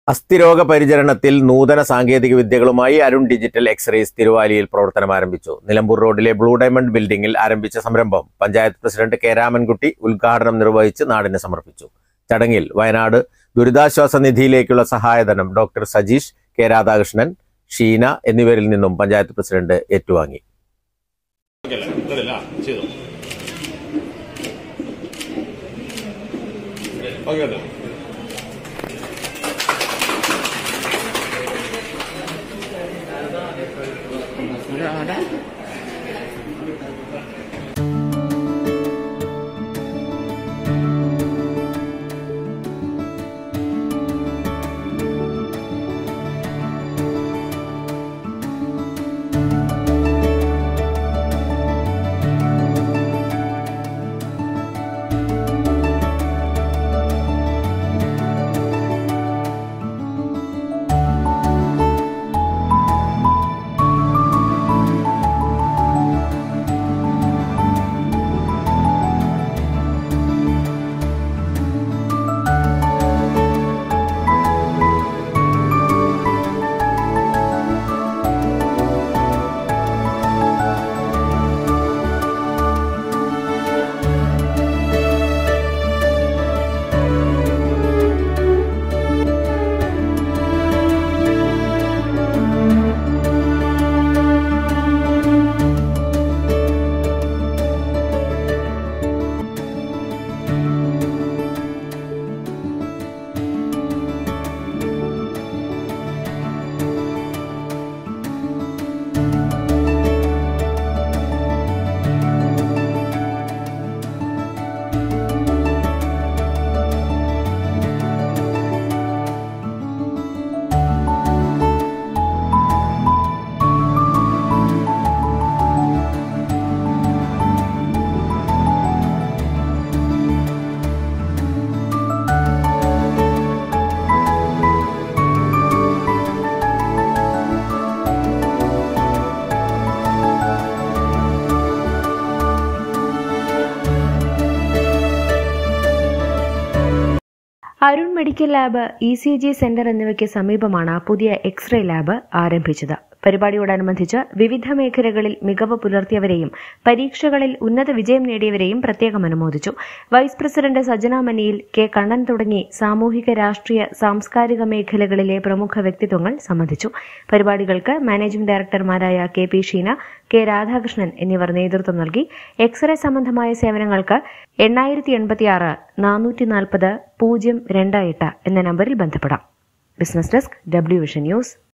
അസ്ഥിരോഗ പരിചരണത്തിൽ നൂതന സാങ്കേതിക വിദ്യകളുമായി അരുൺ ഡിജിറ്റൽ എക്സ്റേസ് തിരുവാലിയിൽ പ്രവർത്തനം ആരംഭിച്ചു നിലമ്പൂർ റോഡിലെ ബ്ലൂ ഡയമണ്ട് ബിൽഡിംഗിൽ ആരംഭിച്ച സംരംഭം പഞ്ചായത്ത് പ്രസിഡന്റ് കെ രാമൻകുട്ടി ഉദ്ഘാടനം നിർവഹിച്ച് നാടിന് സമർപ്പിച്ചു ചടങ്ങിൽ വയനാട് ദുരിതാശ്വാസ നിധിയിലേക്കുള്ള സഹായധനം ഡോക്ടർ സജീഷ് കെ രാധാകൃഷ്ണൻ ഷീന എന്നിവരിൽ നിന്നും പഞ്ചായത്ത് പ്രസിഡന്റ് ഏറ്റുവാങ്ങി ചെയ്തു ഓക്കെ അല്ലേ Arun medical lab E C G centre എന്നിവയ്ക്ക് സമീപമാണ് പുതിയ എക്സ്റേ ലാബ് ആരംഭിച്ചത് പരിപാടിയോടനുബന്ധിച്ച് വിവിധ മേഖലകളിൽ മികവ് പുലർത്തിയവരെയും പരീക്ഷകളിൽ ഉന്നത വിജയം നേടിയവരെയും പ്രത്യേകം അനുമോദിച്ചു വൈസ് പ്രസിഡന്റ് സജന മനിയിൽ കെ കണ്ണൻ തുടങ്ങി സാമൂഹിക രാഷ്ട്രീയ സാംസ്കാരിക മേഖലകളിലെ പ്രമുഖ വ്യക്തിത്വങ്ങൾ സംബന്ധിച്ചു പരിപാടികൾക്ക് മാനേജിംഗ് ഡയറക്ടർമാരായ K P Sheena K Radhakrishnan എന്നിവർ നേതൃത്വം നൽകി എക്സ്റേ സംബന്ധമായ സേവനങ്ങൾക്ക് എണ്ണായിരത്തി എൺപത്തിയാറ് നാനൂറ്റി നാൽപ്പത് പൂജ്യം രണ്ട് എട്ട് എന്ന നമ്പറിൽ ബന്ധപ്പെടാം business desk W vision news